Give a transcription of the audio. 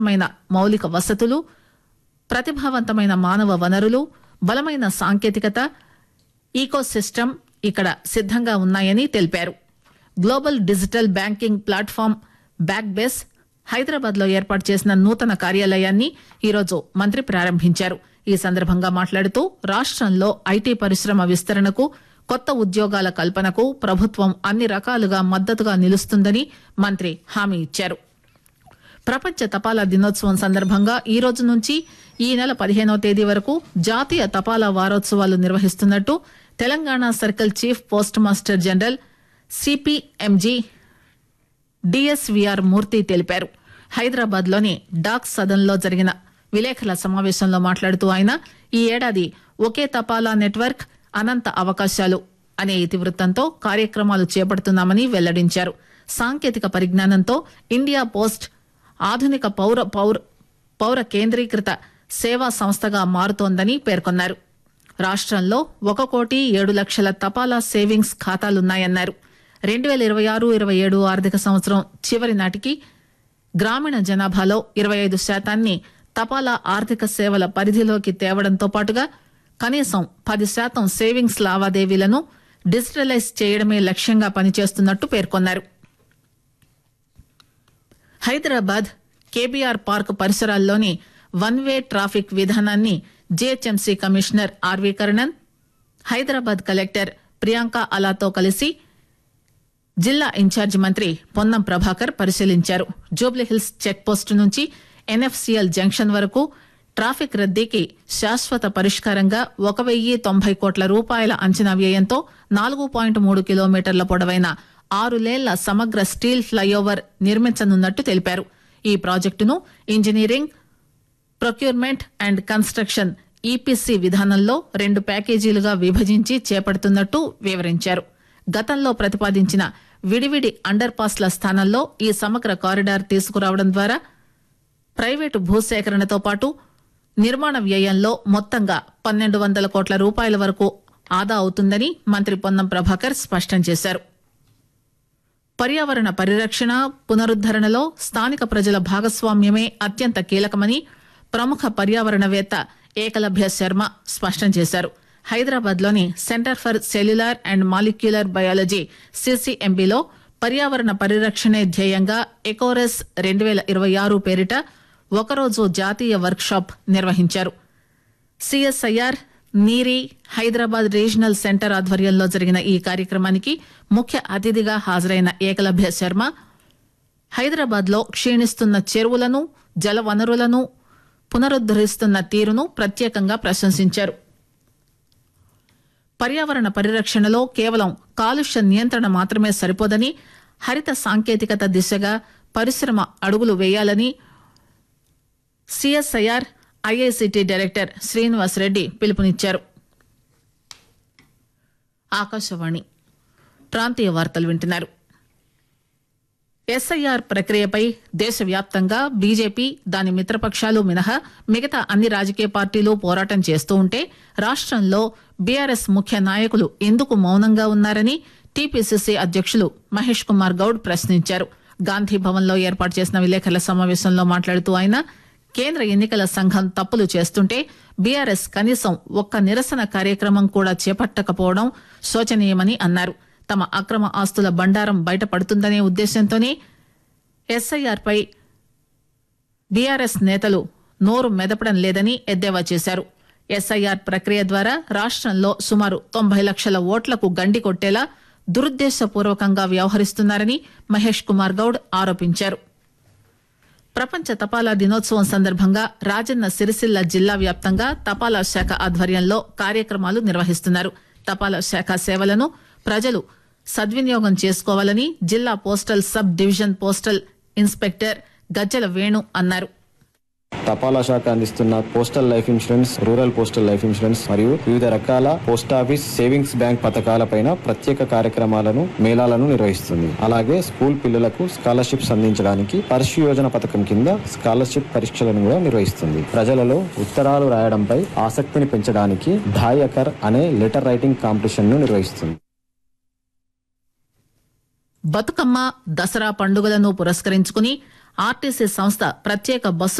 మైన మౌలిక వసతులు ప్రతిభావంతమైన మానవ వనరులు బలమైన సాంకేతికత ఈకోసిస్టమ్ ఇక్కడ సిద్దంగా ఉన్నాయని తెలిపారు global digital banking platform Backbase Hyderabad లో ఏర్పాటు చేసిన నూతన కార్యాలయాన్ని ఈరోజు మంత్రి ప్రారంభించారు ఈ సందర్భంగా మాట్లాడుతూ రాష్టంలో ఐటీ పరిశ్రమ విస్తరణకు కొత్త ఉద్యోగాల కల్పనకు ప్రభుత్వం అన్ని రకాలుగా మద్దతుగా నిలుస్తుందని మంత్రి హామీ ఇచ్చారు ప్రపంచ తపాలా దినోత్సవం సందర్భంగా ఈ రోజు నుంచి ఈ నెల పదిహేనవ తేదీ వరకు జాతీయ తపాలా వారోత్సవాలు నిర్వహిస్తున్నట్టు Telangana circle chief postmaster general CPMG DSVR Murthy తెలిపారు హైదరాబాద్ లోని డాక్ సదన్ లో జరిగిన విలేకరుల సమావేశంలో మాట్లాడుతూ ఆయన ఈ ఏడాది ఒకే తపాలా నెట్వర్క్ అనంత అవకాశాలు అనే ఇతివృత్తంతో కార్యక్రమాలు చేపడుతున్నామని వెల్లడించారు సాంకేతిక పరిజ్ఞానంతో ఇండియా పోస్ట్ ఆధునిక పౌర పౌర పౌర కేంద్రీకృత సేవా సంస్థగా మారుతోందని పేర్కొన్నారు రాష్టంలో ఒక కోటి ఏడు లక్షల తపాలా సేవింగ్స్ ఖాతాలున్నాయన్నారు రెండు వేల ఇరవై ఆరు ఇరవై ఏడు ఆర్థిక సంవత్సరం చివరి నాటికి గ్రామీణ జనాభాలో ఇరవై ఐదు శాతాన్ని తపాలా ఆర్థిక సేవల పరిధిలోకి తేవడంతో పాటుగా కనీసం పది శాతం సేవింగ్స్ లావాదేవీలను డిజిటలైజ్ చేయడమే లక్ష్యంగా పనిచేస్తున్నట్టు పేర్కొన్నారు హైదరాబాద్ కేబీఆర్ పార్క్ పరిసరాల్లోని వన్ వే ట్రాఫిక్ విధానాన్ని GHMC commissioner RV Karnan Hyderabad collector Priyanka అలాతో కలిసి జిల్లా ఇన్ఛార్జి మంత్రి పొన్నం ప్రభాకర్ పరిశీలించారు జూబ్లీహిల్స్ చెక్ పోస్టు నుంచి ఎన్ఎఫ్సీఎల్ జంక్షన్ వరకు ట్రాఫిక్ రద్దీకి శాశ్వత పరిష్కారంగా ఒక వెయ్యి తొంభై కోట్ల రూపాయల అంచనా వ్యయంతో నాలుగు పాయింట్ మూడు కిలోమీటర్ల పొడవైన ఆరు లేళ్ల సమగ్ర స్టీల్ ఫ్లైఓవర్ నిర్మించనున్నట్టు తెలిపారు ఈ ప్రాజెక్టును engineering procurement and construction EPC విధానంలో రెండు ప్యాకేజీలుగా విభజించి చేపడుతున్నట్టు వివరించారు గతంలో ప్రతిపాదించిన విడివిడి అండర్ పాస్ల స్థానంలో ఈ సమగ్ర కారిడార్ తీసుకురావడం ద్వారా ప్రైవేటు భూసేకరణతో పాటు నిర్మాణ వ్యయంలో మొత్తంగా పన్నెండు వందల కోట్ల రూపాయల వరకు ఆదా అవుతుందని మంత్రి పొన్నం ప్రభాకర్ స్పష్టం చేశారు పర్యావరణ పరిరక్షణ పునరుద్దరణలో స్థానిక ప్రజల భాగస్వామ్యమే అత్యంత కీలకమని ప్రముఖ పర్యావరణవేత్త ఏకలభ్య శర్మ స్పష్టం చేశారు హైదరాబాద్ లోని centre for cellular and molecular biology సిసిఎంబిలో పర్యావరణ పరిరక్షణే ధ్యేయంగా ఎకోరెస్ రెండు వేల ఇరవై ఆరు పేరిట ఒకరోజు జాతీయ వర్క్ షాప్ నిర్వహించారు CSIR NEERI Hyderabad regional centre ఆధ్వర్యంలో జరిగిన ఈ కార్యక్రమానికి ముఖ్య అతిథిగా హాజరైన ఏకలభ్య శర్మ హైదరాబాద్ లో క్షీణిస్తున్న చెరువులను జల వనరులను పునరుద్దరిస్తున్న తీరును ప్రత్యేకంగా ప్రశంసించారు పర్యావరణ పరిరక్షణలో కేవలం కాలుష్య నియంత్రణ మాత్రమే సరిపోదని హరిత సాంకేతికత దిశగా పరిశ్రమ అడుగులు వేయాలని CSIR IICT director Srinivas Reddy పిలుపునిచ్చారు ఆకాశవాణి ప్రాంతీయ వార్తలు వింటున్నారు ఎస్ఐఆర్ ప్రక్రియపై దేశవ్యాప్తంగా బీజేపీ దాని మిత్రపక్షాలు మినహా మిగతా అన్ని రాజకీయ పార్టీలు పోరాటం చేస్తూ ఉంటే రాష్టంలో బీఆర్ఎస్ ముఖ్య నాయకులు ఎందుకు మౌనంగా ఉన్నారని టీపీసీసీ అధ్యక్షులు మహేష్ కుమార్ గౌడ్ ప్రశ్నించారు గాంధీ భవన్ లో ఏర్పాటు చేసిన విలేకరుల సమావేశంలో మాట్లాడుతూ ఆయన కేంద్ర ఎన్నికల సంఘం తప్పులు చేస్తుంటే బీఆర్ఎస్ కనీసం ఒక్క నిరసన కార్యక్రమం కూడా చేపట్టకపోవడం శోచనీయమని అన్నారు తమ అక్రమ ఆస్తుల బండారం బయటపడుతుందనే ఉద్దేశంతోనే ఎస్ఐఆర్ పై బీఆర్ఎస్ నేతలు నోరు మెదపడం లేదని ఎద్దేవా చేశారు ఎస్ఐఆర్ ప్రక్రియ ద్వారా రాష్టంలో సుమారు తొంభై లక్షల ఓట్లకు గండి కొట్టేలా దురుద్దేశపూర్వకంగా వ్యవహరిస్తున్నారని మహేష్ కుమార్ గౌడ్ ఆరోపించారు ప్రపంచ తపాలా దినోత్సవం సందర్భంగా రాజన్న సిరిసిల్ల జిల్లా వ్యాప్తంగా తపాలా శాఖ ఆధ్వర్యంలో కార్యక్రమాలు నిర్వహిస్తున్నారు తపాలా శాఖ సేవలను ప్రజలు సద్వినియోగం చేసుకోవాలని జిల్లా postal sub division postal inspector Gajjala Venu అన్నారు తపాలా శాఖ అందిస్తున్న postal life insurance rural postal life insurance మరియు వివిధ రకాల పోస్ట్ ఆఫీస్ సేవింగ్స్ బ్యాంక్ పథకాలపైన ప్రత్యేక కార్యక్రమాలను మేళాలను నిర్వహిస్తుంది అలాగే స్కూల్ పిల్లలకు స్కాలర్షిప్స్ అందించడానికి పర్షు యోజన పథకం కింద స్కాలర్షిప్ పరీక్షలను కూడా నిర్వహిస్తుంది ప్రజలలో ఉత్తరాలు రాయడంపై ఆసక్తిని పెంచడానికి ఢాయకర్ అనే లెటర్ రైటింగ్ కాంపిటీషన్ ను నిర్వహిస్తుంది బతుకమ్మ దసరా పండుగలను పురస్కరించుకుని ఆర్టీసీ సంస్థ ప్రత్యేక బస్సు